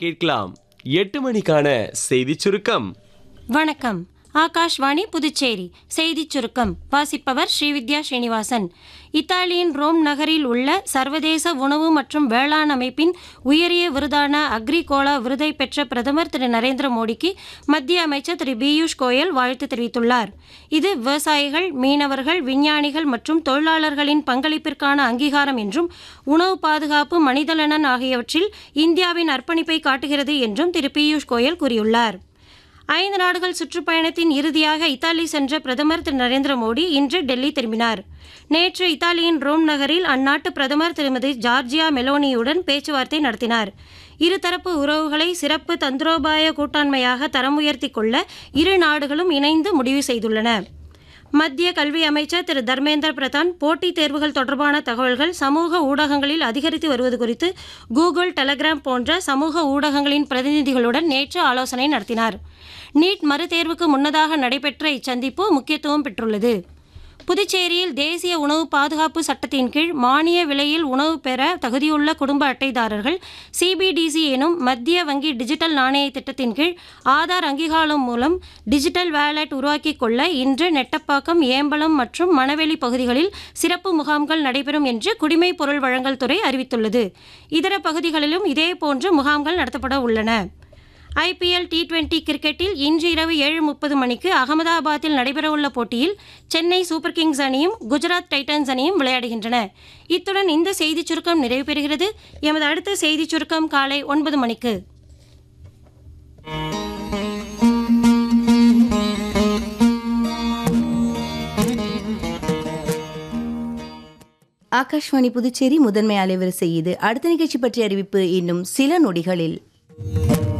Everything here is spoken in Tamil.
கேட்கலாம் எட்டு மணிக்கான செய்திச் சுருக்கம் வணக்கம் ஆகாஷ்வாணி புதுச்சேரி செய்திச் சுருக்கம் வாசிப்பவர் ஸ்ரீவித்யா ஸ்ரீனிவாசன் இத்தாலியின் ரோம் நகரில் உள்ள சர்வதேச உணவு மற்றும் வேளாண் அமைப்பின் உயரிய விருதான அக்ரிகோலா விருதை பெற்ற பிரதமர் திரு நரேந்திர மோடிக்கு மத்திய அமைச்சர் திரு பியூஷ் கோயல் வாழ்த்து தெரிவித்துள்ளார் இது விவசாயிகள் மீனவர்கள் விஞ்ஞானிகள் மற்றும் தொழிலாளர்களின் பங்களிப்பிற்கான அங்கீகாரம் என்றும் உணவு பாதுகாப்பு மனிதநலன் ஆகியவற்றில் இந்தியாவின் அர்ப்பணிப்பை காட்டுகிறது என்றும் திரு பியூஷ் கோயல் கூறியுள்ளார் ஐந்து நாடுகள் சுற்றுப்பயணத்தின் இறுதியாக இத்தாலி சென்ற பிரதமர் திரு நரேந்திர மோடி இன்று டெல்லி திரும்பினார் நேற்று இத்தாலியின் ரோம் நகரில் அந்நாட்டு பிரதமர் திருமதி ஜார்ஜியா மெலோனியுடன் பேச்சுவார்த்தை நடத்தினார் இருதரப்பு உறவுகளை சிறப்பு தந்திரோபாய கூட்டாண்மையாக தரம் உயர்த்திக் கொள்ள இரு நாடுகளும் இணைந்து முடிவு செய்துள்ளன மத்திய கல்வி அமைச்சர் திரு தர்மேந்திர பிரதான் போட்டித் தேர்வுகள் தொடர்பான தகவல்கள் சமூக ஊடகங்களில் அதிகரித்து வருவது குறித்து கூகுள் டெலகிராம் போன்ற சமூக ஊடகங்களின் பிரதிநிதிகளுடன் நேற்று ஆலோசனை நடத்தினார் நீட் மறுதேர்வுக்கு முன்னதாக நடைபெற்ற இச்சந்திப்பு முக்கியத்துவம் பெற்றுள்ளது புதுச்சேரியில் தேசிய உணவு பாதுகாப்பு சட்டத்தின் கீழ் மானிய விலையில் உணவு பெற தகுதியுள்ள குடும்ப அட்டைதாரர்கள் சிபிடிசி எனும் மத்திய வங்கி டிஜிட்டல் நாணய திட்டத்தின் கீழ் ஆதார் அங்கீகாரம் மூலம் டிஜிட்டல் வேலட் உருவாக்கிக் கொள்ள இன்று நெட்டப்பாக்கம் ஏம்பலம் மற்றும் மணவெளி பகுதிகளில் சிறப்பு முகாம்கள் நடைபெறும் என்று குடிமைப் பொருள் வழங்கல் துறை அறிவித்துள்ளது இதர பகுதிகளிலும் இதேபோன்று முகாம்கள் நடத்தப்பட உள்ளன ஐபிஎல் டி டுவெண்டி கிரிக்கெட்டில் இன்று இரவு ஏழு முப்பது மணிக்கு அகமதாபாத்தில் நடைபெறவுள்ள போட்டியில் சென்னை சூப்பர் கிங்ஸ் அணியும் குஜராத் டைட்டன்ஸ் அணியும் விளையாடுகின்றன இத்துடன் இந்த செய்திச் சுருக்கம் நிறைவு பெறுகிறது எமது அடுத்த செய்திச் சுருக்கம் காலை ஒன்பது மணிக்கு ஆகாஷ்வாணி புதுச்சேரி முதன்மை அலைவரிசை இது அடுத்த நிகழ்ச்சி பற்றிய அறிவிப்பு இன்னும் சில நொடிகளில்